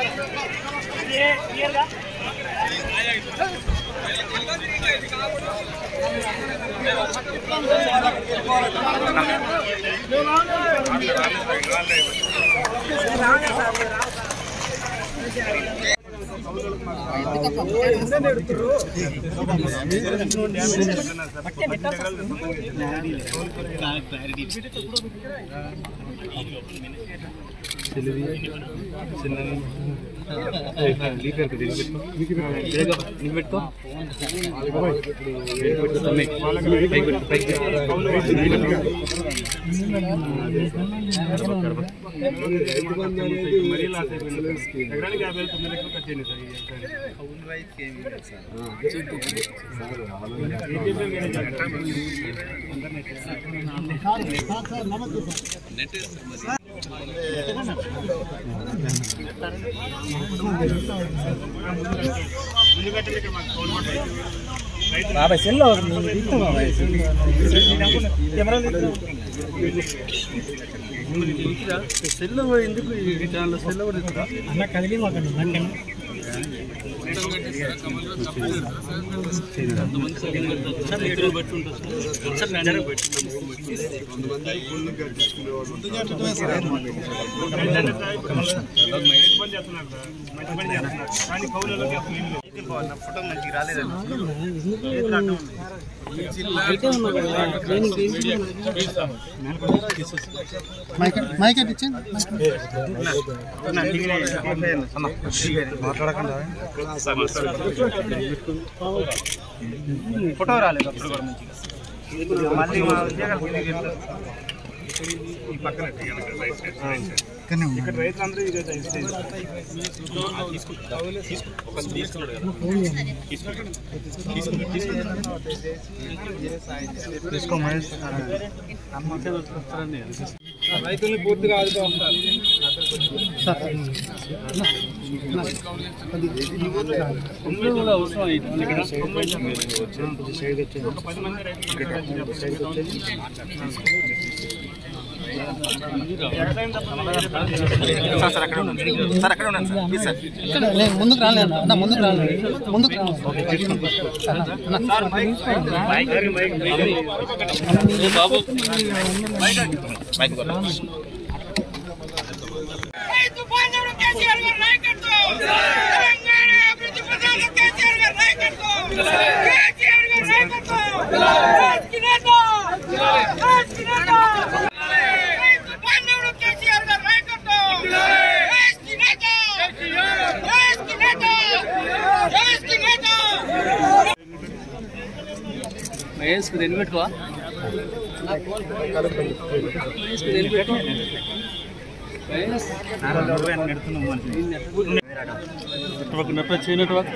మరీ లాస్ అయిపోయింది ఎకరానికి యాభై వేలు తొమ్మిది లక్షలు ఖర్చు అయింది సార్ ఈ వ్యవసాయానికి. ఎందుకంటే ఇక్కడ మాకు కౌలు పడ్డాయి. బాబాయ్ సెల్ సెల్ ఎందుకు ఈ ఛానల్ సెల్ కూడా ఇస్తుందా అన్న కదిలి మాకండి నాకన్నా మంచి పని చేస్తున్నారు సార్. మంచి పని చేస్తున్నారు. కానీ కౌలులోకి అసలు ఏమీ లేదు. ఫోటో మంచిగా రాలేదండి మైక్ ఇచ్చింది ఫోటో రాలేదు అప్పుడు కూడా మంచిగా మళ్ళీ మా ఉద్యోగాలు కిందకి వెళ్తారు. ఈ పక్కన ఇక్కడ రైతులందరూ ఇదే స్టేజ్. తీసుకో మహేష్ రైతుల్ని పూర్తిగా ఆదుకోవాలి కూడా అవసరం ఇక్కడ ఒక పది మంది రైతులు వ్యవసాయం తప్ప ముందుకు రాలేదు అన్న ముందుకు రాలేదు ముందుకు రైతు బాంధవుడు కేసీఆర్ గారి నాయకత్వం తెలంగాణ అభివృద్ధి ప్రధాని కేసీఆర్ గారి నాయకత్వం కేసీఆర్ గారి నాయకత్వం రాజకీయ నేత రాజకీయ నేత రైతు బాంధవుడు కేసీఆర్ గారి నాయకత్వం రాజకీయ నేత రాజకీయ నేత రాజకీయ నేత మహేష్ దేని పెట్టుకో మహేష్ దేని పెట్టుకో మహేష్ నెట్వర్క్ నెట్వర్క్ చేయి నెట్వర్క్